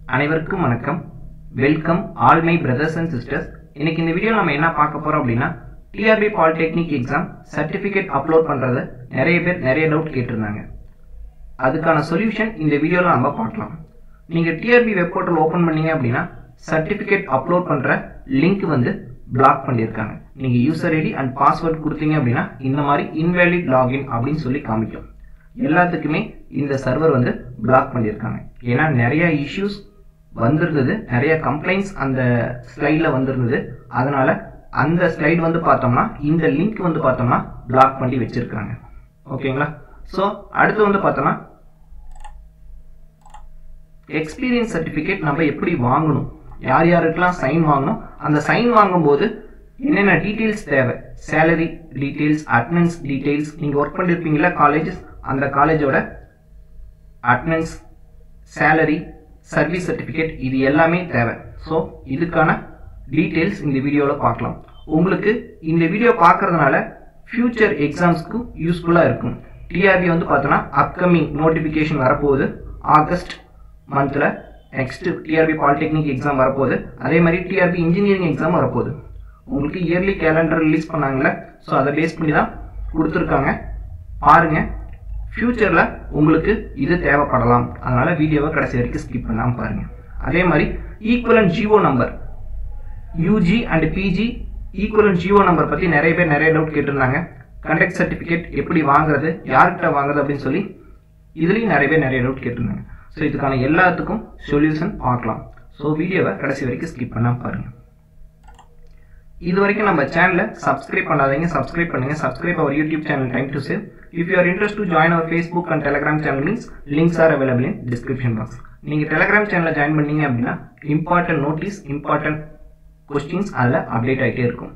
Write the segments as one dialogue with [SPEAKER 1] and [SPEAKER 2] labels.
[SPEAKER 1] அனைவருக்கும் வணக்கம் welcome all my brothers and sisters இன்னைக்கு இந்த வீடியோ நம்ம என்ன பார்க்க போறோம் அப்படின்னா TRB polytechnic exam certificate upload பண்றத நிறைய பேர் நிறைய டவுட் கேட்டிருந்தாங்க அதுக்கான சொல்யூஷன் இந்த வீடியோல நம்ம பார்க்கலாம் நீங்க டிஆர்பி வெப் போர்ட்டல் ஓபன் பண்ணீங்க அப்படின்னா சர்டிஃபிகேட் அப்லோட் பண்ற லிங்க் வந்து பிளாக் பண்ணியிருக்காங்க நீங்க யூசர் ஐடி அண்ட் பாஸ்வேர்ட் கொடுத்தீங்க அப்படின்னா இந்த மாதிரி இன்வேலிட் லாகின் அப்படின்னு சொல்லி காமிக்கும் எல்லாத்துக்குமே இந்த சர்வர் வந்து பிளாக் பண்ணியிருக்காங்க ஏன்னா நிறைய இஷ்யூஸ் வந்திருந்தது நிறைய கம்ப்ளைண்ட்ஸ் அந்த ஸ்லைடில் வந்திருந்தது அதனால அந்த ஸ்லைடு வந்து பார்த்தோம்னா இந்த லிங்க் வந்து பார்த்தோம்னா பிளாக் பண்ணி வச்சிருக்காங்க ஓகேங்களா ஸோ அடுத்து வந்து பார்த்தோம்னா எக்ஸ்பீரியன்ஸ் சர்டிஃபிகேட் நம்ம எப்படி வாங்கணும் யார் யாருக்கெல்லாம் சைன் வாங்கணும் அந்த சைன் வாங்கும்போது என்னென்ன டீட்டெயில்ஸ் தேவை சேலரி டீட்டெயில்ஸ் அட்டனன்ஸ் டீட்டெயில்ஸ் நீங்கள் ஒர்க் பண்ணியிருப்பீங்களா காலேஜஸ் அந்த காலேஜோட அட்டனன்ஸ் சேலரி சர்வீஸ் சர்டிஃபிகேட் இது எல்லாமே தேவை ஸோ இதுக்கான டீட்டெயில்ஸ் இந்த வீடியோவில் பார்க்கலாம் உங்களுக்கு இந்த வீடியோ பார்க்கறதுனால ஃபியூச்சர் எக்ஸாம்ஸ்க்கு யூஸ்ஃபுல்லாக இருக்கும் டிஆர்பி வந்து பார்த்தோன்னா அப்கமிங் நோட்டிஃபிகேஷன் வரப்போகுது ஆகஸ்ட் மந்தில் நெக்ஸ்ட் டிஆர்பி பாலிடெக்னிக் எக்ஸாம் வரப்போகுது அதே மாதிரி டிஆர்பி இன்ஜினியரிங் எக்ஸாம் வரப்போகுது உங்களுக்கு இயர்லி கேலண்டர் ரிலீஸ் பண்ணாங்கல்ல ஸோ அதை பேஸ் பண்ணி தான் கொடுத்துருக்காங்க பாருங்க ஃப்யூச்சரில் உங்களுக்கு இது தேவைப்படலாம் அதனால வீடியோவை கடைசி வரைக்கும் ஸ்கிப் பண்ணாமல் பாருங்க அதே மாதிரி equivalent GO number UG and PG equivalent GO number பற்றி நிறைய பேர் நிறைய டவுட் கேட்டிருந்தாங்க கண்டக்ட் சர்டிஃபிகேட் எப்படி வாங்குறது யார்கிட்ட வாங்குறது அப்படின்னு சொல்லி இதுலேயும் நிறைய பேர் நிறைய டவுட் கேட்டிருந்தாங்க ஸோ இதுக்கான எல்லாத்துக்கும் சொல்யூஷன் பார்க்கலாம் ஸோ வீடியோவை கடைசி வரைக்கும் ஸ்கிப் பண்ணாமல் பாருங்க இது வரைக்கும் நம்ம சேனலை சப்ஸ்கிரைப் பண்ணாதீங்க சப்ஸ்கிரைப் பண்ணுங்க subscribe our YouTube channel time to save if you are interest to join our Facebook and Telegram channel means links are available in description box நீங்கள் டெலிகிராம் சேனலில் ஜாயின் பண்ணீங்க அப்படின்னா இம்பார்ட்டன்ட் நோட்டீஸ் இம்பார்ட்டன்ட் கொஸ்டின்ஸ் அதில் update ஆகிட்டே இருக்கும்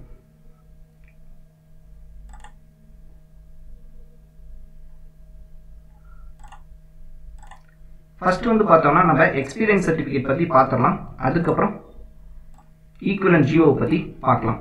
[SPEAKER 1] first வந்து பார்த்தோம்னா நம்ம எக்ஸ்பீரியன்ஸ் சர்டிஃபிகேட் பற்றி பார்த்தோம்னா அதுக்கப்புறம் ஈக்குவலன் ஜியோ பற்றி பார்க்கலாம்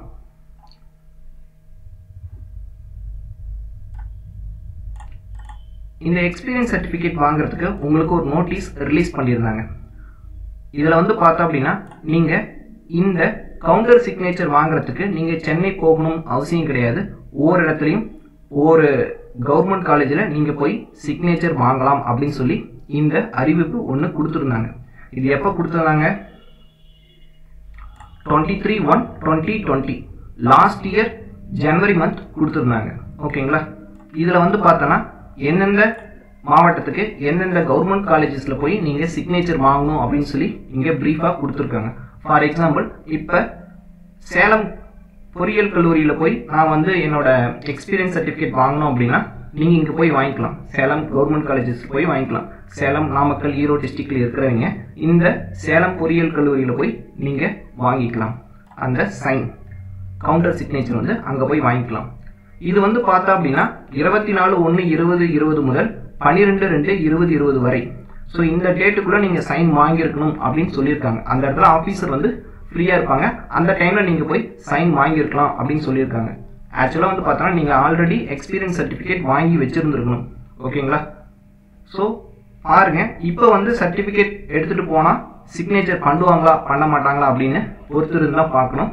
[SPEAKER 1] இந்த எக்ஸ்பீரியன்ஸ் சர்டிஃபிகேட் வாங்குறதுக்கு உங்களுக்கு ஒரு நோட்டீஸ் ரிலீஸ் பண்ணியிருந்தாங்க இதில் வந்து பார்த்தோம் அப்படின்னா நீங்கள் இந்த கவுண்டர் சிக்னேச்சர் வாங்குறதுக்கு நீங்கள் சென்னை போகணும் அவசியம் கிடையாது ஒவ்வொரு இடத்துலையும் ஒரு கவர்மெண்ட் காலேஜில் நீங்கள் போய் சிக்னேச்சர் வாங்கலாம் அப்படின்னு சொல்லி இந்த அறிவிப்பு ஒன்று கொடுத்துருந்தாங்க இது எப்போ கொடுத்துருந்தாங்க twenty three one twenty twenty last year January month கொடுத்துருந்தாங்க ஓகேங்களா இதில் வந்து பார்த்தோன்னா எந்தெந்த மாவட்டத்துக்கு எந்தெந்த கவர்மெண்ட் காலேஜஸில் போய் நீங்கள் சிக்னேச்சர் வாங்கணும் அப்படின்னு சொல்லி இங்கே ப்ரீஃபாக கொடுத்துருக்காங்க ஃபார் எக்ஸாம்பிள் இப்போ சேலம் பொறியியல் கல்லூரியில் போய் நான் வந்து என்னோட எக்ஸ்பீரியன்ஸ் சர்டிஃபிகேட் வாங்கணும் அப்படின்னா நீங்கள் இங்கே போய் வாங்கிக்கலாம் சேலம் கவர்மெண்ட் காலேஜஸ் போய் வாங்கிக்கலாம் சேலம் நாமக்கல் ஈரோடு டிஸ்ட்ரிக்டில் இருக்கிறவங்க இந்த சேலம் பொறியியல் கல்லூரியில் போய் நீங்கள் வாங்கிக்கலாம் அந்த சைன் கவுண்டர் சிக்னேச்சர் வந்து அங்கே போய் வாங்கிக்கலாம் இது வந்து பார்த்தா அப்படின்னா இருபத்தி நாலு ஒன்று இருபது இருபது முதல் பன்னிரெண்டு ரெண்டு இருபது இருபது வரை ஸோ இந்த டேட்டுக்குள்ளே நீங்கள் சைன் வாங்கியிருக்கணும் அப்படின்னு சொல்லியிருக்காங்க அந்த இடத்துல ஆஃபீஸர் வந்து ஃப்ரீயாக இருப்பாங்க அந்த டைமில் நீங்கள் போய் சைன் வாங்கியிருக்கலாம் அப்படின்னு சொல்லியிருக்காங்க ஆக்சுவலாக வந்து பார்த்தோன்னா நீங்கள் ஆல்ரெடி எக்ஸ்பீரியன்ஸ் சர்டிஃபிகேட் வாங்கி வச்சுருந்துருக்கணும் ஓகேங்களா ஸோ பாருங்க இப்போ வந்து சர்டிஃபிகேட் எடுத்துகிட்டு போனால் சிக்னேச்சர் பண்ணுவாங்களா பண்ண மாட்டாங்களா அப்படின்னு ஒருத்தர் தான் பார்க்கணும்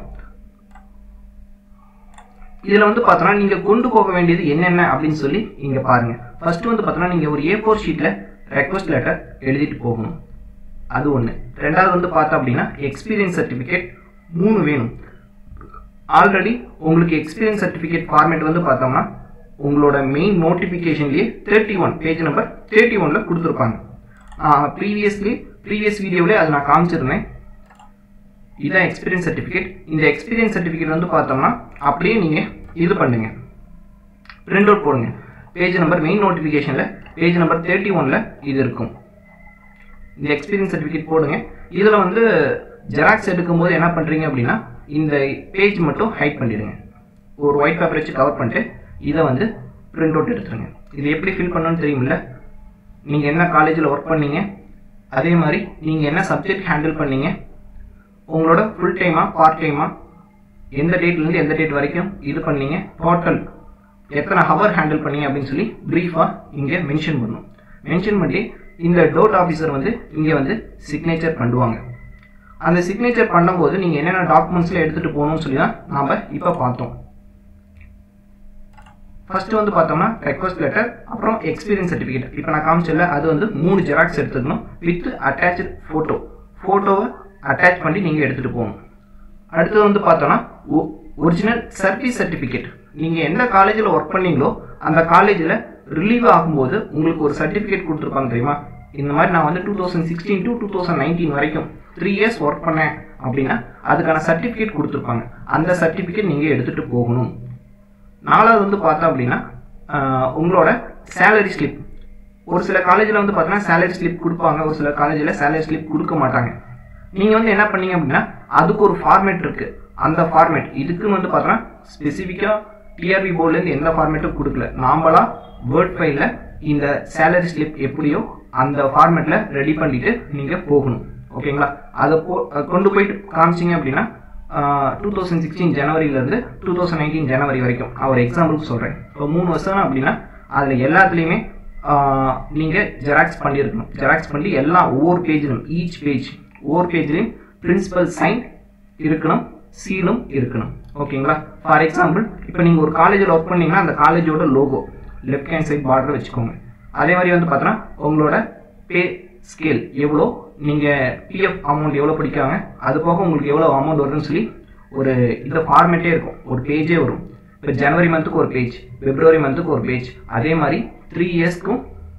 [SPEAKER 1] இதில் வந்து பார்த்தோன்னா நீங்கள் கொண்டு போக வேண்டியது என்னென்ன அப்படின்னு சொல்லி இங்கே பாருங்கள் ஃபர்ஸ்ட் வந்து பார்த்தோன்னா நீங்கள் ஒரு ஏ ஃபோர் ஷீட்டில் ரெக்வஸ்ட் லெட்டர் எழுதிட்டு போகணும் அது ஒன்று ரெண்டாவது வந்து பார்த்தோம் அப்படின்னா எக்ஸ்பீரியன்ஸ் சர்டிஃபிகேட் மூணு வேணும் ஆல்ரெடி உங்களுக்கு எக்ஸ்பீரியன்ஸ் சர்டிஃபிகேட் ஃபார்மேட் வந்து பார்த்தோம்னா உங்களோட மெயின் நோட்டிஃபிகேஷன்லேயே thirty one page number thirty ஒனில் கொடுத்துருப்பாங்க ப்ரீவியஸ்லி ப்ரீவியஸ் வீடியோவிலே அதை நான் காமிச்சிருந்தேன் இதுதான் எக்ஸ்பீரியன்ஸ் சர்டிஃபிகேட் இந்த எக்ஸ்பீரியன்ஸ் சர்டிஃபிகேட் வந்து பார்த்தோம்னா அப்படியே நீங்கள் இது பண்ணுங்க பிரிண்ட் அவுட் போடுங்க பேஜ் நம்பர் மெயின் நோட்டிஃபிகேஷனில் பேஜ் நம்பர் தேர்ட்டி ஒனில் இது இருக்கும் இந்த எக்ஸ்பீரியன்ஸ் சர்டிஃபிகேட் போடுங்க இதில் வந்து ஜெராக்ஸ் எடுக்கும்போது என்ன பண்ணுறீங்க அப்படின்னா இந்த பேஜ் மட்டும் ஹைட் பண்ணிடுங்க ஒரு ஒயிட் பேப்பர் வச்சு கவர் பண்ணிட்டு இதை வந்து பிரிண்ட் அவுட் எடுத்துருங்க இது எப்படி ஃபில் பண்ணணும்னு தெரியுமில்ல நீங்கள் என்ன காலேஜில் ஒர்க் பண்ணீங்க அதே மாதிரி நீங்கள் என்ன சப்ஜெக்ட் ஹேண்டில் பண்ணீங்க உங்களோட ஃபுல் டைமாக பார்ட் டைமாக எந்த டேட்லேருந்து எந்த டேட் வரைக்கும் இது பண்ணீங்க டோட்டல் எத்தனை ஹவர் ஹேண்டில் பண்ணீங்க அப்படின்னு சொல்லி ப்ரீஃபாக இங்கே மென்ஷன் பண்ணணும் மென்ஷன் பண்ணி இந்த டோட் ஆஃபீஸர் வந்து இங்கே வந்து சிக்னேச்சர் பண்ணுவாங்க அந்த சிக்னேச்சர் பண்ணும்போது நீங்கள் என்னென்ன டாக்குமெண்ட்ஸில் எடுத்துகிட்டு போகணும்னு சொல்லி தான் நாம் இப்போ பார்த்தோம் ஃபர்ஸ்ட் வந்து பார்த்தோம்னா ரெக்வஸ்ட் லெட்டர் அப்புறம் எக்ஸ்பீரியன்ஸ் சர்டிஃபிகேட் இப்போ நான் காமிச்சல அது வந்து மூணு ஜெராக்ஸ் எடுத்துக்கணும் வித் அட்டாச்சு ஃபோட்டோ ஃபோட்டோவை அட்டாச் பண்ணி நீங்கள் எடுத்துகிட்டு போகணும் அடுத்தது வந்து பார்த்தோன்னா ஒரிஜினல் சர்வீஸ் சர்டிஃபிகேட் நீங்கள் எந்த காலேஜில் ஒர்க் பண்ணீங்களோ அந்த காலேஜில் ரிலீவ் ஆகும்போது உங்களுக்கு ஒரு சர்டிஃபிகேட் கொடுத்துருப்பாங்க தெரியுமா இந்த மாதிரி நான் வந்து two thousand sixteen to two thousand nineteen வரைக்கும் த்ரீ இயர்ஸ் ஒர்க் பண்ணேன் அப்படின்னா அதுக்கான சர்டிஃபிகேட் கொடுத்துருப்பாங்க அந்த சர்டிஃபிகேட் நீங்கள் எடுத்துகிட்டு போகணும் நாலாவது வந்து பார்த்தோம் அப்படின்னா ஆஹ், உங்களோட சேலரி ஸ்லிப் ஒரு சில காலேஜில் வந்து பார்த்தீங்கன்னா சேலரி ஸ்லிப் கொடுப்பாங்க ஒரு சில காலேஜில் சேலரி ஸ்லிப் கொடுக்க மாட்டாங்க நீங்கள் வந்து என்ன பண்ணீங்க அப்படின்னா அதுக்கு ஒரு ஃபார்மேட் இருக்குது அந்த ஃபார்மேட் இதுக்குன்னு வந்து பார்த்தோன்னா ஸ்பெசிஃபிக்காக டிஆர்பி போர்ட்லேருந்து எந்த ஃபார்மேட்டும் கொடுக்கல நாமளா வேர்ட் ஃபைலில் இந்த சேலரி ஸ்லிப் எப்படியோ அந்த ஃபார்மேட்டில் ரெடி பண்ணிட்டு நீங்கள் போகணும் ஓகேங்களா அதை போ அஹ் கொண்டு போயிட்டு காமிச்சிங்க அப்படின்னா டூ தௌசண்ட் சிக்ஸ்டீன் ஜனவரியிலேருந்து டூ தௌசண்ட் நைன்டீன் ஜனவரி வரைக்கும் நான் ஒரு எக்ஸாம்பிளுக்கு சொல்கிறேன் இப்போ மூணு வருஷம் அப்படின்னா அதில் எல்லாத்துலேயுமே நீங்கள் ஜெராக்ஸ் பண்ணியிருக்கணும் ஜெராக்ஸ் பண்ணி எல்லா ஒவ்வொரு பேஜிலும் ஈச் பேஜ் ஒவ்வொரு பேஜ்லையும் பிரின்சிபல் சைன் இருக்கணும் சீலும் இருக்கணும் ஓகேங்களா ஃபார் எக்ஸாம்பிள் இப்போ நீங்கள் ஒரு காலேஜில் ஒர்க் பண்ணீங்கன்னா அந்த காலேஜோட logo left hand side border வச்சுக்கோங்க அதே மாதிரி வந்து பார்த்தோன்னா உங்களோட பே ஸ்கேல் எவ்வளோ நீங்கள் பிஎஃப் அமௌண்ட் எவ்வளோ பிடிக்காங்க அது போக உங்களுக்கு எவ்வளோ அமௌண்ட் வருதுன்னு சொல்லி ஒரு இந்த ஃபார்மேட்டே இருக்கும் ஒரு பேஜே வரும் இப்போ ஜனவரி மந்த்துக்கு ஒரு பேஜ் பிப்ரவரி மந்த்துக்கு ஒரு பேஜ் அதே மாதிரி த்ரீ இயர்ஸ்க்கும்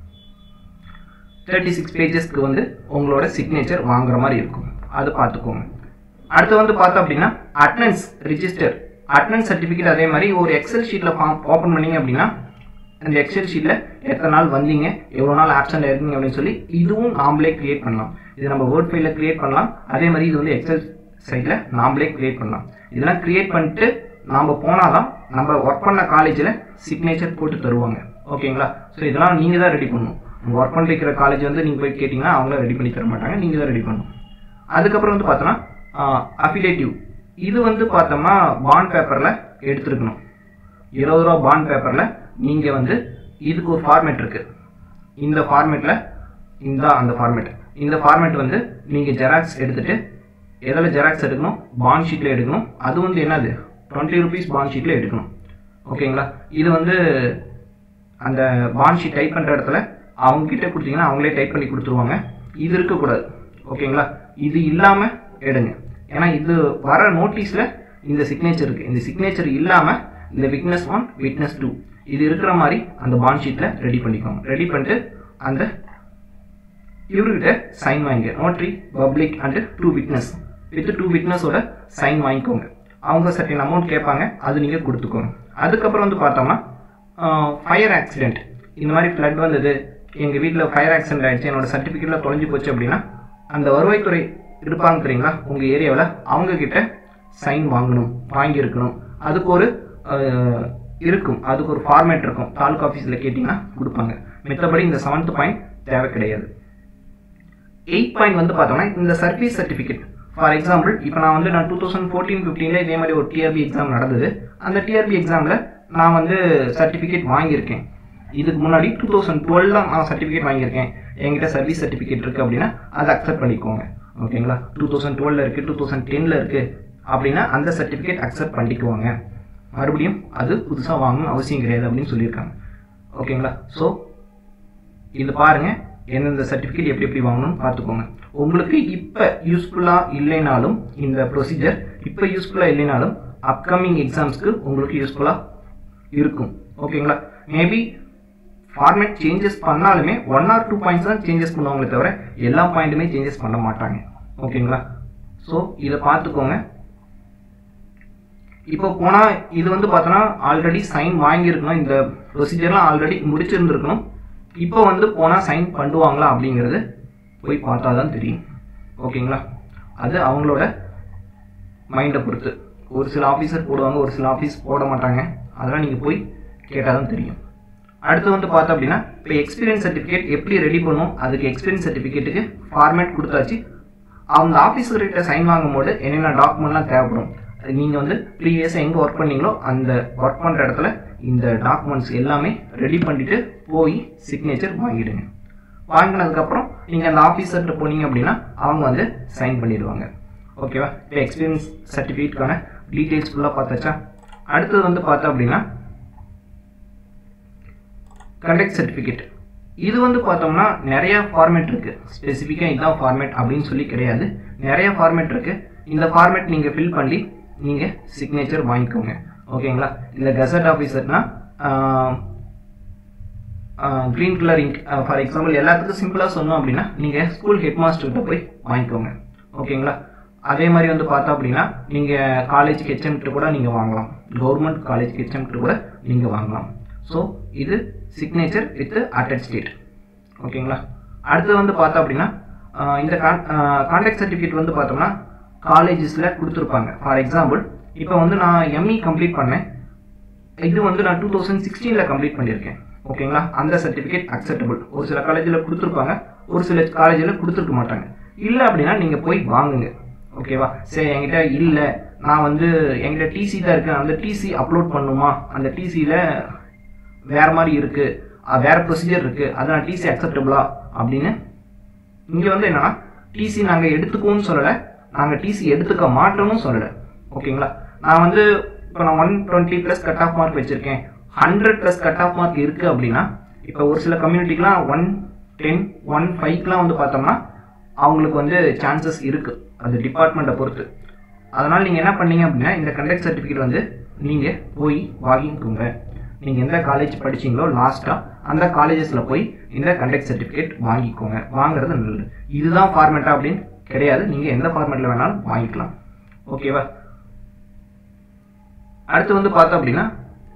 [SPEAKER 1] தேர்ட்டி சிக்ஸ் பேஜஸ்க்கு வந்து உங்களோட சிக்னேச்சர் வாங்குற மாதிரி இருக்கும் அது பார்த்துக்கோங்க அடுத்து வந்து பார்த்தோம் அப்படின்னா அட்டனன்ஸ் ரிஜிஸ்டர் அட்டனன்ஸ் சர்டிஃபிகேட் அதே மாதிரி ஒரு எக்ஸல் ஷீட்டில் ஃபார்ம் ஓப்பன் பண்ணீங்க அப்படின்னா அந்த எக்ஸல் ஷீட்டில் எத்தனை நாள் வந்தீங்க எவ்வளோ நாள் ஆப்சண்ட் இருக்கீங்க அப்படின்னு சொல்லி இதுவும் நாமளே கிரியேட் பண்ணலாம் இது நம்ம வேர்ட் ஃபைலில் கிரியேட் பண்ணலாம் அதே மாதிரி இது வந்து எக்ஸல் சைடில் நாமளே கிரியேட் பண்ணலாம் இதெல்லாம் கிரியேட் பண்ணிட்டு நாம் போனால் தான் நம்ம ஒர்க் பண்ண காலேஜில் சிக்னேச்சர் போட்டு தருவாங்க ஓகேங்களா ஸோ இதெல்லாம் நீங்கள் தான் ரெடி பண்ணணும் உங்கள் ஒர்க் பண்ணிருக்கிற காலேஜ் வந்து நீங்கள் போய் கேட்டிங்கன்னா அவங்கள ரெடி பண்ணி தர மாட்டாங்க நீங்கள் தான் ரெடி பண்ணணும் அதுக்கப்புறம் வந்து பார்த்தோன்னா அஃபிலேட்டிவ் இது வந்து பார்த்தோம்னா பாண்ட் பேப்பரில் எடுத்துருக்கணும் இருபது ரூபா பாண்ட் பேப்பரில் நீங்கள் வந்து இதுக்கு ஒரு ஃபார்மேட் இருக்குது இந்த ஃபார்மேட்டில் இந்த அந்த ஃபார்மேட் இந்த ஃபார்மேட் வந்து நீங்கள் ஜெராக்ஸ் எடுத்துட்டு எதில் ஜெராக்ஸ் எடுக்கணும் பாண்ட் ஷீட்டில் எடுக்கணும் அது வந்து என்னது டுவெண்ட்டி ருபீஸ் பாண்ட் ஷீட்டில் எடுக்கணும் ஓகேங்களா இது வந்து அந்த பாண்ட் ஷீட் டைப் பண்ணுற இடத்துல அவங்க கிட்ட கொடுத்தீங்கன்னா அவங்களே டைப் பண்ணி கொடுத்துருவாங்க இது இருக்கக்கூடாது ஓகேங்களா இது இல்லாமல் எடுங்க ஏன்னா இது வர நோட்டீஸில் இந்த சிக்னேச்சர் இருக்குது இந்த சிக்னேச்சர் இல்லாமல் இந்த விட்னஸ் ஒன் விட்னஸ் டூ இது இருக்கிற மாதிரி அந்த பாண்ட் ஷீட்டில் ரெடி பண்ணிக்கோங்க ரெடி பண்ணிட்டு அந்த இவர்கிட்ட சைன் வாங்கிக்க notary public and two witness with two விட்னஸோட சைன் வாங்கிக்கோங்க அவங்க சர்டின் அமௌண்ட் கேட்பாங்க அது நீங்கள் கொடுத்துக்கோங்க அதுக்கப்புறம் வந்து பார்த்தோம்னா ஃபயர் ஆக்சிடென்ட் இந்த மாதிரி ஃப்ளட் வந்தது எங்கள் வீட்டில் ஃபயர் ஆக்சிடென்ட் ஆயிடுச்சு என்னோட சர்டிஃபிகேட்டில் தொலைஞ்சு போச்சு அப்படின்னா அந்த வருவாய்த்துறை இருப்பாங்க தெரியுங்களா உங்கள் ஏரியாவில் அவங்க கிட்ட சைன் வாங்கணும் வாங்கியிருக்கணும் அதுக்கு ஒரு அஹ், இருக்கும் அதுக்கு ஒரு ஃபார்மேட் இருக்கும் தாலுக் ஆஃபீஸில் கேட்டிங்கன்னா கொடுப்பாங்க மித்தபடி இந்த செவன்த் பாயிண்ட் தேவை கிடையாது எயிட் பாயிண்ட் வந்து பார்த்தோம்னா இந்த சர்வீஸ் சர்டிஃபிகேட் ஃபார் எக்ஸாம்பிள் இப்போ நான் வந்து நான் டூ தௌசண்ட் ஃபோர்டீன் ஃபிஃப்டீனில் இதே மாதிரி ஒரு டிஆர்பி எக்ஸாம் நடந்தது அந்த டிஆர்பி எக்ஸாமில் நான் வந்து சர்டிஃபிகேட் வாங்கியிருக்கேன் இதுக்கு முன்னாடி டூ தௌசண்ட் டுவெல்ல நான் சர்டிஃபிகேட் வாங்கியிருக்கேன் என்கிட்ட சர்வீஸ் சர்டிஃபிகேட் இருக்குது அப்படின்னா அதை அக்செப்ட் பண்ணிக்கோங்க ஓகேங்களா டூ தௌசண்ட் டுவெல்ல இருக்குது டூ தௌசண்ட் டென்னில் இருக்குது அப்படின்னா அந்த சர்டிஃபிகேட் அக்செப்ட் பண்ணிக்குவாங்க மறுபடியும் அது புதுசாக வாங்கணும் அவசியம் கிடையாது அப்படின்னு சொல்லியிருக்காங்க ஓகேங்களா ஸோ இது பாருங்க எந்தெந்த சர்டிஃபிகேட் எப்படி எப்படி வாங்கணும்னு பார்த்துக்கோங்க உங்களுக்கு இப்போ யூஸ்ஃபுல்லாக இல்லைனாலும் இந்த ப்ரொசீஜர் இப்போ யூஸ்ஃபுல்லாக இல்லைனாலும் அப்கமிங் எக்ஸாம்ஸ்க்கு உங்களுக்கு யூஸ்ஃபுல்லாக இருக்கும் ஓகேங்களா மேபி ஃபார்மேட் சேஞ்சஸ் பண்ணாலுமே ஒன் ஆர் டூ பாயிண்ட்ஸ் தான் சேஞ்சஸ் பண்ணுவாங்களே தவிர எல்லா பாயிண்ட்டுமே சேஞ்சஸ் பண்ண மாட்டாங்க ஓகேங்களா ஸோ இதை பார்த்துக்கோங்க இப்போ போனால் இது வந்து பார்த்தோன்னா ஆல்ரெடி சைன் வாங்கியிருக்கணும் இந்த ப்ரொசீஜர்லாம் ஆல்ரெடி முடிச்சிருந்துருக்கணும் இப்போ வந்து போனால் சைன் பண்ணுவாங்களா அப்படிங்கிறது போய் பார்த்தா தான் தெரியும் ஓகேங்களா அது அவங்களோட மைண்டை பொறுத்து ஒரு சில ஆஃபீஸர் போடுவாங்க ஒரு சில ஆஃபீஸ் போட மாட்டாங்க அதெல்லாம் நீங்கள் போய் கேட்டால் தான் தெரியும் அடுத்து வந்து பார்த்தோம் அப்படின்னா இப்போ எக்ஸ்பீரியன்ஸ் சர்டிஃபிகேட் எப்படி ரெடி பண்ணும் அதுக்கு எக்ஸ்பீரியன்ஸ் சர்டிஃபிகேட்டுக்கு ஃபார்மேட் கொடுத்தாச்சு அந்த ஆஃபீஸர்கிட்ட சைன் வாங்கும்போது என்னென்ன டாக்குமெண்ட்லாம் தேவைப்படும் நீங்கள் வந்து ப்ரீவியஸாக எங்கே ஒர்க் பண்ணீங்களோ அந்த ஒர்க் பண்ணுற இடத்துல இந்த டாக்குமெண்ட்ஸ் எல்லாமே ரெடி பண்ணிட்டு போய் சிக்னேச்சர் வாங்கிடுங்க வாங்கினதுக்கப்புறம் நீங்கள் அந்த ஆஃபீஸர்கிட்ட போனீங்க அப்படின்னா அவங்க வந்து சைன் பண்ணிடுவாங்க ஓகேவா இப்போ எக்ஸ்பீரியன்ஸ் சர்டிஃபிகேட்கான டீட்டெயில்ஸ் ஃபுல்லாக பார்த்தாச்சா அடுத்தது வந்து பார்த்தோம் அப்படின்னா கண்டக்ட் சர்டிஃபிகேட் இது வந்து பார்த்தோம்னா நிறைய ஃபார்மேட் இருக்கு ஸ்பெசிஃபிக்காக இதுதான் ஃபார்மேட் அப்படின்னு சொல்லி கிடையாது நிறைய ஃபார்மேட் இருக்கு இந்த ஃபார்மேட் நீங்கள் ஃபில் பண்ணி நீங்கள் சிக்னேச்சர் வாங்கிக்கோங்க ஓகேங்களா இந்த கசட் ஆஃபீஸர்னா green colour ink for example எல்லாத்துக்கும் சிம்பிளாக சொன்னோம் அப்படின்னா நீங்கள் ஸ்கூல் ஹெட் மாஸ்டர்கிட்ட போய் வாங்கிக்கோங்க ஓகேங்களா அதே மாதிரி வந்து பார்த்தோம் அப்படின்னா நீங்கள் காலேஜ் ஹெச்எம்கிட்ட கூட நீங்கள் வாங்கலாம் கவர்மெண்ட் காலேஜ் ஹெச்எம்கிட்ட கூட நீங்கள் வாங்கலாம் ஸோ இது சிக்னேச்சர் வித் அட்டட் ஸ்டேட் ஓகேங்களா அடுத்து வந்து பார்த்தோம் அப்படின்னா ஆஹ் இந்த கான்டாக்ட் சர்டிஃபிகேட் வந்து பார்த்தோம்னா காலேஜஸில் கொடுத்துருப்பாங்க ஃபார் எக்ஸாம்பிள் இப்போ வந்து நான் எம்இ கம்ப்ளீட் பண்ணேன் இது வந்து நான் டூ தௌசண்ட் சிக்ஸ்டீனில் கம்ப்ளீட் பண்ணியிருக்கேன் ஓகேங்களா அந்த சர்டிஃபிகேட் அக்செப்டபிள் ஒரு சில காலேஜில் கொடுத்துருப்பாங்க ஒரு சில காலேஜில் கொடுத்துருக்க மாட்டாங்க இல்லை அப்படின்னா நீங்கள் போய் வாங்குங்க ஓகேவா சரி என்கிட்ட இல்லை நான் வந்து என்கிட்ட டிசி தான் இருக்கு அந்த டிசி அப்லோட் பண்ணுமா அந்த டிசியில் வேற மாதிரி இருக்கு அஹ் வேற ப்ரொசீஜர் இருக்கு அது நான் டிசி அக்செப்டபிளா அப்படின்னு இங்கே வந்து என்னன்னா டிசி நாங்கள் எடுத்துக்குவோம்னு சொல்லலை நாங்கள் டிசி எடுத்துக்க மாட்டோம்னு சொல்லலை ஓகேங்களா நான் வந்து இப்போ நான் one twenty plus cut off mark வச்சுருக்கேன் hundred plus cut off mark இருக்குது அப்படின்னா இப்போ ஒரு சில கம்யூனிட்டிக்கெலாம் ஒன் டென் ஒன் ஃபைவ்க்கெலாம் வந்து பார்த்தோம்னா அவங்களுக்கு வந்து சான்சஸ் இருக்குது அது டிபார்ட்மெண்ட்டை பொறுத்து அதனால் நீங்கள் என்ன பண்ணீங்க அப்படின்னா இந்த கண்டக்ட் சர்டிஃபிகேட் வந்து நீங்கள் போய் வாங்கிக்கோங்க நீங்கள் எந்த காலேஜ் படிச்சீங்களோ லாஸ்ட்டாக அந்த காலேஜஸில் போய் இந்த கண்டக்ட் சர்டிஃபிகேட் வாங்கிக்கோங்க வாங்குறது நல்லது இதுதான் ஃபார்மேட்டா அப்படின்னு கிடையாது நீங்கள் எந்த ஃபார்மேட்டில் வேணாலும் வாங்கிக்கலாம் ஓகேவா அடுத்து வந்து பார்த்தோம் அப்படின்னா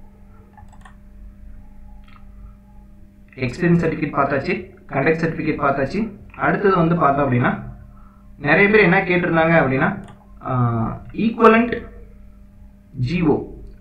[SPEAKER 1] எக்ஸ்பீரியன்ஸ் சர்டிஃபிகேட் பார்த்தாச்சு கண்டக்ட் சர்டிஃபிகேட் பார்த்தாச்சு அடுத்தது வந்து பார்த்தோம் அப்படின்னா நிறைய பேர் என்ன கேட்டிருந்தாங்க அப்படின்னா ஈக்குவலண்ட் ஜிஓ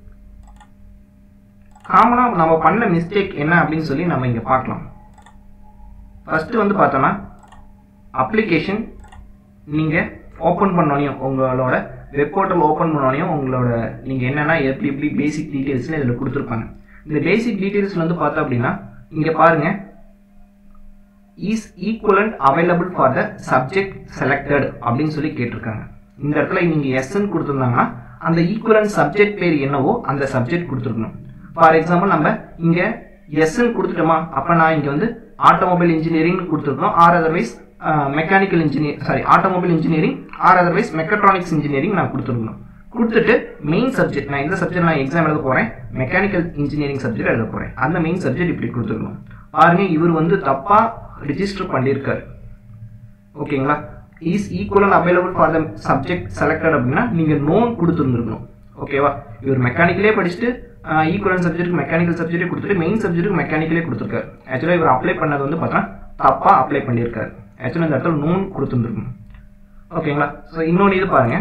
[SPEAKER 1] காமனாக நம்ம பண்ண மிஸ்டேக் என்ன அப்படின்னு சொல்லி நம்ம இங்கே பார்க்கலாம் ஃபஸ்ட்டு வந்து பார்த்தோன்னா அப்ளிகேஷன் நீங்கள் ஓப்பன் பண்ணோனையும் உங்களோட வெப் போர்ட்டல் ஓப்பன் பண்ணோனையும் உங்களோட நீங்கள் என்னென்னா எப்படி எப்படி பேசிக் டீட்டெயில்ஸ்னு இதில் கொடுத்துருப்பாங்க இந்த பேசிக் டீட்டெயில்ஸ் வந்து பார்த்தோம் அப்படின்னா இங்கே பாருங்கள் is equivalent available for the subject selected அப்படின்னு சொல்லி கேட்டிருக்காங்க இந்த இடத்துல நீங்கள் எஸ்ன்னு கொடுத்துருந்தாங்கன்னா அந்த ஈக்குவலண்ட் சப்ஜெக்ட் பேர் என்னவோ அந்த சப்ஜெக்ட் கொடுத்துருக்கணும் ஃபார் எக்ஸாம்பிள் நம்ம இங்கே எஸ்ன்னு கொடுத்துட்டோமா அப்போ நான் இங்கே வந்து ஆட்டோமொபைல் இன்ஜினியரிங் கொடுத்துருக்கோம் or otherwise mechanical engineer sorry automobile engineering or otherwise mechatronics engineering நான் கொடுத்துருக்கணும் கொடுத்துட்டு மெயின் சப்ஜெக்ட் நான் எந்த சப்ஜெக்ட் நான் எக்ஸாம் எழுத போகிறேன் மெக்கானிக்கல் இன்ஜினியரிங் சப்ஜெக்ட் எழுத போகிறேன் அந்த மெயின் சப்ஜெக்ட் இப்படி கொடுத்துருக்கணும் பாருங்க இவர் வந்து தப்பாக ரிஜிஸ்டர் பண்ணியிருக்காரு ஓகேங்களா is equal available for the subject selected அப்படின்னா நீங்கள் நோன் கொடுத்துருந்துருக்கணும் ஓகேவா இவர் மெக்கானிக்கலே படிச்சுட்டு ஈக்குவலன் சப்ஜெக்ட் மெக்கானிக்கல் சப்ஜெக்ட் கொடுத்துட்டு மெயின் சப்ஜெக்ட் மெக்கானிக்கலே கொடுத்துருக்காரு ஆக்சுவலாக இவர் அப்ளை பண்ணது வந்து பார்த்தா தப்பாக அப்ளை பண்ணியிருக்காரு ஆக்சுவலாக இந்த இடத்துல நோன் கொடுத்துருந்துருக்கணும் ஓகேங்களா ஸோ இன்னொன்று இது பாருங்க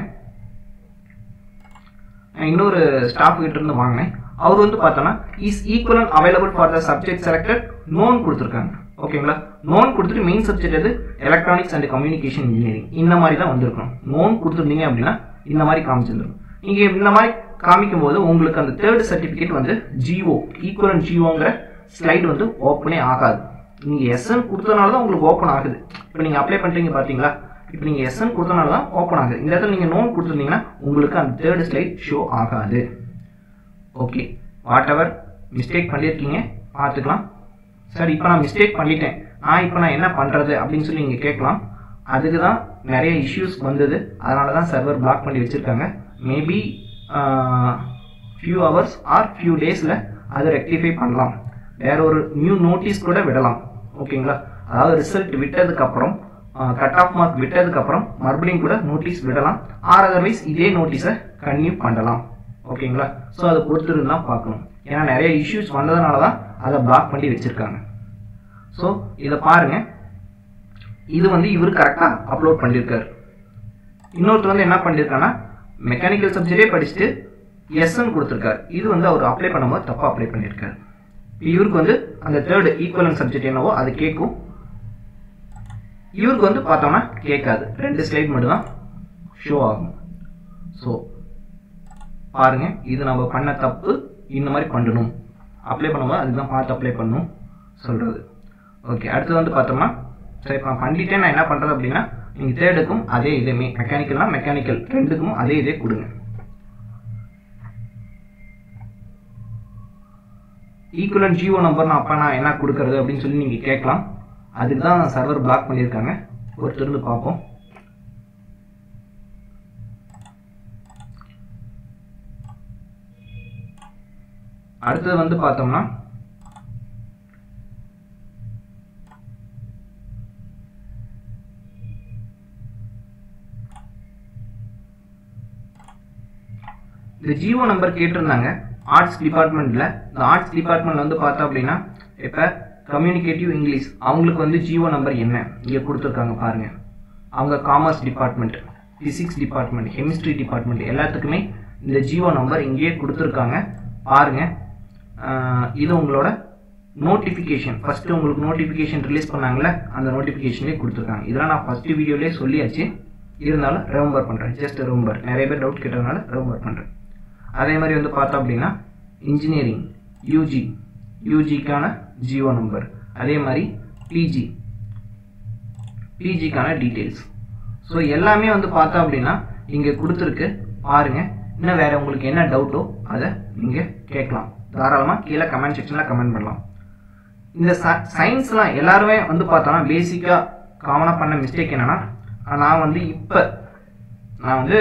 [SPEAKER 1] நான் இன்னொரு ஸ்டாஃப் கிட்ட இருந்து வாங்கினேன் அவர் வந்து பார்த்தோன்னா is equivalent available for the subject selected none கொடுத்துருக்காங்க ஓகேங்களா நோன் கொடுத்துட்டு மெயின் சப்ஜெக்ட் எது எலக்ட்ரானிக்ஸ் அண்ட் கம்யூனிகேஷன் இன்ஜினியரிங் இந்த மாதிரி தான் வந்திருக்கணும் நோன் கொடுத்துருந்தீங்க அப்படின்னா இந்த மாதிரி காமிச்சிருந்துடும் நீங்கள் இந்த மாதிரி காமிக்கும் போது உங்களுக்கு அந்த தேர்ட் சர்டிஃபிகேட் வந்து ஜிஓ ஈக்குவலன் ஜிஓங்கிற ஸ்லைடு வந்து ஓப்பனே ஆகாது நீங்கள் எஸ்என் கொடுத்தனால தான் உங்களுக்கு ஓப்பன் ஆகுது இப்போ நீங்கள் அப்ளை பண்ணுறீங்க பார்த்தீங்களா இப்போ நீங்கள் எஸ்என் கொடுத்தனால தான் ஓப்பன் ஆகுது இந்த இடத்துல நீங்கள் நோன் கொடுத்துருந்தீங்கன்னா உங்களுக்கு அந்த தேர்ட் ஸ்லைட் ஷோ ஆகாது ஓகே வாட் எவர் மிஸ்டேக் பண்ணியிருக்கீங்க பார்த்துக்கலாம் சார் இப்போ நான் மிஸ்டேக் பண்ணிட்டேன் நான் இப்போ நான் என்ன பண்ணுறது அப்படின்னு சொல்லி நீங்கள் கேட்கலாம் அதுக்கு தான் நிறைய இஷ்யூஸ் வந்தது அதனால தான் சர்வர் பிளாக் பண்ணி வச்சுருக்காங்க maybe few hours or few டேஸில் அதை ரெக்டிஃபை பண்ணலாம் வேற ஒரு நியூ நோட்டீஸ் கூட விடலாம் ஓகேங்களா அதாவது ரிசல்ட் விட்டதுக்கப்புறம் கட் ஆஃப் மார்க் விட்டதுக்கப்புறம் மறுபடியும் கூட நோட்டீஸ் விடலாம் ஆர் அதர்வைஸ் இதே நோட்டீஸை கன்டினியூ பண்ணலாம் ஓகேங்களா ஸோ அதை பொறுத்திருந்து தான் பார்க்கணும் ஏன்னா நிறைய இஷ்யூஸ் வந்ததுனால தான் அதை பிளாக் பண்ணி வச்சுருக்காங்க ஸோ இதை பாருங்க இது வந்து இவர் கரெக்டாக அப்லோட் பண்ணியிருக்காரு இன்னொருத்தர் வந்து என்ன பண்ணியிருக்காங்கன்னா மெக்கானிக்கல் சப்ஜெக்டே படிச்சுட்டு எஸ்என் கொடுத்துருக்காரு இது வந்து அவர் அப்ளை பண்ணும்போது தப்பாக அப்ளை பண்ணியிருக்காரு இவருக்கு வந்து அந்த தேர்டு ஈக்குவலன் சப்ஜெக்ட் என்னவோ அது கேட்கும் இவருக்கு வந்து பார்த்தோம்னா கேட்காது ரெண்டு ஸ்லைட் மட்டும் தான் ஷோ ஆகும் ஸோ பாருங்க இது நம்ம பண்ண தப்பு இந்த மாதிரி பண்ணணும் அப்ளை பண்ணும்போது அதுக்கு தான் பார்த்து அப்ளை பண்ணணும் சொல்கிறது ஓகே அடுத்து வந்து பார்த்தோம்னா சரி இப்போ நான் பண்ணிட்டேன் நான் என்ன பண்ணுறது அப்படின்னா நீங்கள் தேர்டுக்கும் அதே இதுமே மெக்கானிக்கல்னா மெக்கானிக்கல் ரெண்டுக்கும் அதே இதே கொடுங்க ஈக்குவலன் ஜியோ நம்பர் நான் அப்போ நான் என்ன கொடுக்கறது அப்படின்னு சொல்லி நீங்கள் கேட்கலாம் அதுக்கு தான் சர்வர் பிளாக் பண்ணியிருக்காங்க ஒரு திறந்து பார்ப்போம் அடுத்தது வந்து பார்த்தோம்னா இந்த ஜியோ நம்பர் கேட்டிருந்தாங்க ஆர்ட்ஸ் டிபார்ட்மெண்ட்டில் இந்த ஆர்ட்ஸ் டிபார்ட்மெண்ட்டில் வந்து பார்த்தோம் அப்படின்னா இப்போ கம்யூனிகேட்டிவ் இங்கிலீஷ் அவங்களுக்கு வந்து ஜியோ நம்பர் என்ன இங்கே கொடுத்துருக்காங்க பாருங்கள் அவங்க commerce department physics department chemistry department எல்லாத்துக்குமே இந்த ஜியோ நம்பர் இங்கேயே கொடுத்துருக்காங்க பாருங்கள் இது உங்களோட நோட்டிஃபிகேஷன் ஃபஸ்ட்டு உங்களுக்கு நோட்டிஃபிகேஷன் ரிலீஸ் பண்ணாங்களே அந்த நோட்டிஃபிகேஷன்லேயே கொடுத்துருக்காங்க இதெல்லாம் நான் ஃபஸ்ட்டு வீடியோலேயே சொல்லியாச்சு இருந்தாலும் ரெவம்பர் பண்ணுறேன் ஜஸ்ட் ரெவம்பர் நிறைய பேர் டவுட் கேட்டதுனால ரெவம்பர் பண்ணுறேன் அதே மாதிரி வந்து பார்த்தோம் அப்படின்னா இன்ஜினியரிங் யூஜி யூஜிக்கான ஜியோ நம்பர் அதே மாதிரி பிஜி பிஜிக்கான டீட்டெயில்ஸ் ஸோ எல்லாமே வந்து பார்த்தோம் அப்படின்னா இங்கே கொடுத்துருக்கு பாருங்க இன்னும் வேற உங்களுக்கு என்ன டவுட்டோ அதை நீங்கள் கேட்கலாம் தாராளமாக கீழே கமெண்ட் செக்ஷனில் கமெண்ட் பண்ணலாம் இந்த சயின்ஸ்லாம் எல்லாருமே வந்து பார்த்தோன்னா பேசிக்காக காமனாக பண்ண மிஸ்டேக் என்னன்னா நான் வந்து இப்போ நான் வந்து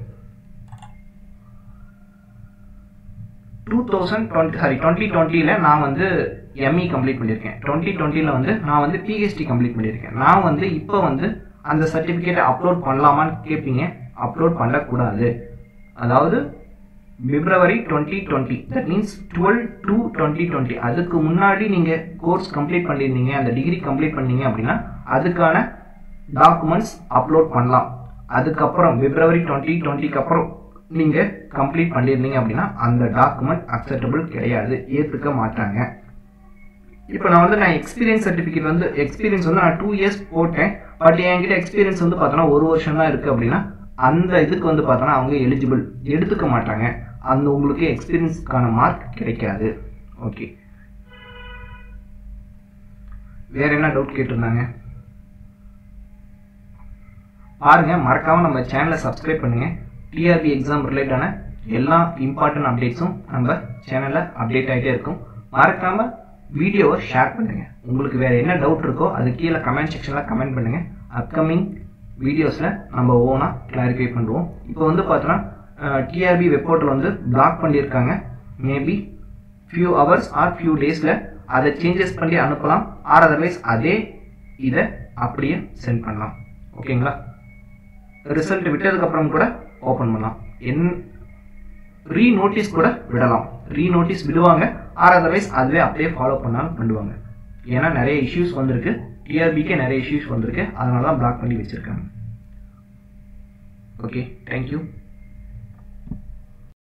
[SPEAKER 1] two thousand twenty sorry twenty டுவெண்ட்டியில் நான் வந்து எம்இ கம்ப்ளீட் பண்ணியிருக்கேன் டுவெண்ட்டி டுவெண்ட்டியில் வந்து நான் வந்து பிஹெச்டி கம்ப்ளீட் பண்ணியிருக்கேன் நான் வந்து இப்போ வந்து அந்த சர்டிஃபிகேட்டை அப்லோட் பண்ணலாமான்னு கேட்பீங்க அப்லோட் பண்ணக்கூடாது அதாவது February twenty twenty that means twelve two twenty twenty அதுக்கு முன்னாடி நீங்கள் கோர்ஸ் கம்ப்ளீட் பண்ணியிருந்தீங்க அந்த டிகிரி கம்ப்ளீட் பண்ணீங்க அப்படின்னா அதுக்கான டாக்குமெண்ட்ஸ் அப்லோட் பண்ணலாம் அதுக்கப்புறம் பிப்ரவரி டுவெண்ட்டி டுவெண்ட்டிக்கு அப்புறம் நீங்கள் கம்ப்ளீட் பண்ணியிருந்தீங்க அப்படின்னா அந்த டாக்குமெண்ட் அக்செப்டபிள் கிடையாது ஏற்றுக்க மாட்டாங்க இப்போ நான் வந்து நான் எக்ஸ்பீரியன்ஸ் சர்டிஃபிகேட் வந்து எக்ஸ்பீரியன்ஸ் வந்து நான் டூ இயர்ஸ் போட்டேன் பட் என்கிட்ட எக்ஸ்பீரியன்ஸ் வந்து பார்த்தோன்னா ஒரு வருஷம் தான் இருக்குது அப்படின்னா அந்த இதுக்கு வந்து பார்த்தோன்னா அவங்க எலிஜிபிள் எடுத்துக்க மாட்டாங்க அந்த உங்களுக்கு எக்ஸ்பீரியன்ஸ்க்கான மார்க் கிடைக்காது ஓகே வேற என்ன டவுட் கேட்டிருந்தாங்க பாருங்க மறக்காம நம்ம சேனலை சப்ஸ்கிரைப் பண்ணுங்க டிஆர்பி எக்ஸாம் ரிலேட்டான எல்லா இம்பார்ட்டன்ட் அப்டேட்ஸும் நம்ம சேனல்ல அப்டேட் ஆகிட்டே இருக்கும் மறக்காம வீடியோவை ஷேர் பண்ணுங்க உங்களுக்கு வேற என்ன டவுட் இருக்கோ அது கீழே கமெண்ட் செக்ஷன்ல கமெண்ட் பண்ணுங்க அப்கமிங் வீடியோஸ்ல நம்ம ஓனா கிளாரிஃபை பண்ணுவோம் இப்போ வந்து பார்த்தோன்னா டிஆர்பி வெப் போர்ட்டல் வந்து பிளாக் பண்ணியிருக்காங்க maybe few hours or few டேஸில் அதை சேஞ்சஸ் பண்ணி அனுப்பலாம் ஆர் அதர்வைஸ் அதே இதை அப்படியே சென்ட் பண்ணலாம் ஓகேங்களா ரிசல்ட் விட்டதுக்கப்புறம் கூட ஓப்பன் பண்ணலாம் என் ரீ நோட்டீஸ் கூட விடலாம் ரீ நோட்டீஸ் விடுவாங்க ஆர் அதர்வைஸ் அதுவே அப்படியே ஃபாலோ பண்ணாலும் பண்ணுவாங்க ஏன்னா நிறைய இஷ்யூஸ் வந்திருக்கு டிஆர்பிக்கே நிறைய இஷ்யூஸ் வந்திருக்கு அதனால தான் பிளாக் பண்ணி வச்சுருக்காங்க ஓகே தேங்க்யூ